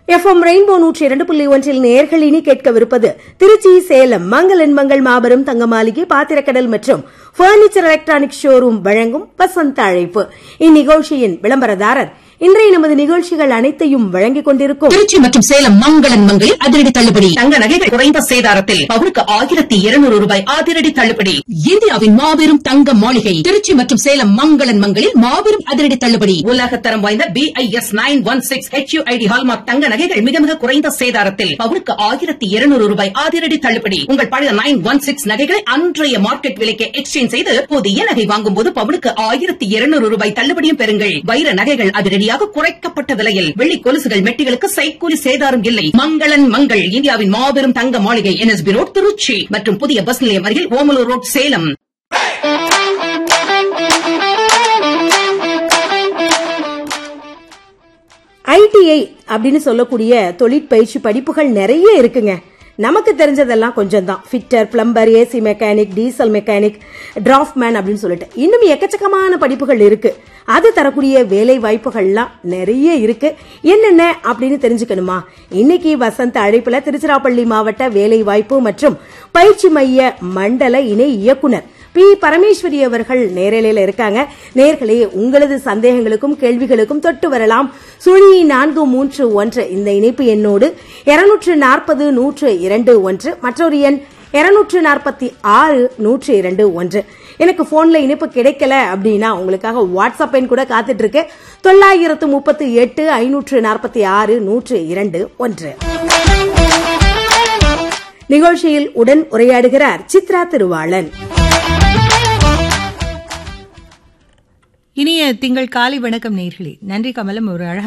FM rainbow நூற்றி இரண்டு புள்ளி ஒன்றில் நேர்கள் இனி கேட்கவிருப்பது திருச்சி சேலம் மங்களன் மங்கள் மாபெரும் தங்க மாளிகை பாத்திரக்கடல் மற்றும் பர்னிச்சர் எலக்ட்ரானிக் ஷோரூம் வழங்கும் வசந்த அழைப்பு இந்நிகழ்ச்சியின் விளம்பரதாரர் இன்றைய நமது நிகழ்ச்சிகள் அனைத்தையும் வழங்கிக் கொண்டிருக்கும் திருச்சி மற்றும் சேலம் மங்களன் மங்களில் அதிரடி தள்ளுபடி தங்க நகைகள் குறைந்த சேதாரத்தில் பவுனுக்கு ஆயிரத்தி இருநூறு ரூபாய் அதிரடி தள்ளுபடி இந்தியாவின் மாபெரும் தங்க மாளிகை திருச்சி மற்றும் சேலம் மங்களன் மங்களில் மாபெரும் அதிரடி தள்ளுபடி உலகத்தரம் வாய்ந்த B I S nine one six H U I D hallmark தங்க நகைகள் மிக மிக குறைந்த சேதாரத்தில் பவுனுக்கு ஆயிரத்தி இருநூறு ரூபாய் அதிரடி தள்ளுபடி உங்கள் பழைய நைன் ஒன் சிக்ஸ் நகைகளை அன்றைய மார்க்கெட் விலைக்கு எக்ஸ்சேஞ்ச் செய்து புதிய நகை வாங்கும் போது பவுனுக்கு ஆயிரத்தி இருநூறு ரூபாய் தள்ளுபடியும் பெறுங்கள் வைர நகைகள் அதிரடியாக குறைக்கப்பட்ட விலையில் வெள்ளி கொலுசுகள் மெட்டிகளுக்கு சைக்கூலி சேதாரம் இல்லை மங்களன் மங்கள் இந்தியாவின் மாபெரும் தங்க மாளிகை என்எஸ்பி ரோட் திருச்சி மற்றும் புதிய பஸ் நிலையம் அருகில் ஓமலூர் ரோட் சேலம் ஐடிஐ அப்படின்னு சொல்லக்கூடிய தொழிற்பயிற்சி படிப்புகள் நிறைய இருக்குங்க நமக்கு தெரிஞ்சதெல்லாம் கொஞ்சம் தான் fitter plumber AC mechanic diesel mechanic draftsman அப்படின்னு சொல்லிட்டு இன்னும் எக்கச்சக்கமான படிப்புகள் இருக்கு அது தரக்கூடிய வேலை வாய்ப்புகள்லாம் நிறைய இருக்கு என்னென்ன அப்படின்னு தெரிஞ்சுக்கணுமா இன்னைக்கு வசந்த அழைப்புல திருச்சிராப்பள்ளி மாவட்ட வேலை வாய்ப்பு மற்றும் பயிற்சி மைய மண்டல இணை இயக்குனர் பி பரமேஸ்வரி அவர்கள் நேரலையில இருக்காங்க நேர்களே உங்களது சந்தேகங்களுக்கும் கேள்விகளுக்கும் தொட்டு வரலாம் சுழி நான்கு மூன்று ஒன்று இந்த இணைப்பு எண்ணோடு இருநூற்று நாற்பது நூற்று இரண்டு ஒன்று மற்றொரு எண் இருநூற்று நாற்பத்தி ஆறு நூற்று இரண்டு ஒன்று எனக்கு போன்ல இணைப்பு கிடைக்கல அப்படின்னா உங்களுக்காக வாட்ஸ்அப் எண் கூட காத்துட்டு இருக்கு தொள்ளாயிரத்து முப்பத்தி எட்டு ஐநூற்று நாற்பத்தி ஆறு நூற்று இரண்டு ஒன்று நிகழ்ச்சியில் உடன் உரையாடுகிறார் சித்ரா திருவாளன் இனிய திங்கள் காலை வணக்கம் நேர்களே நன்றி கமலம் ஒரு அழகான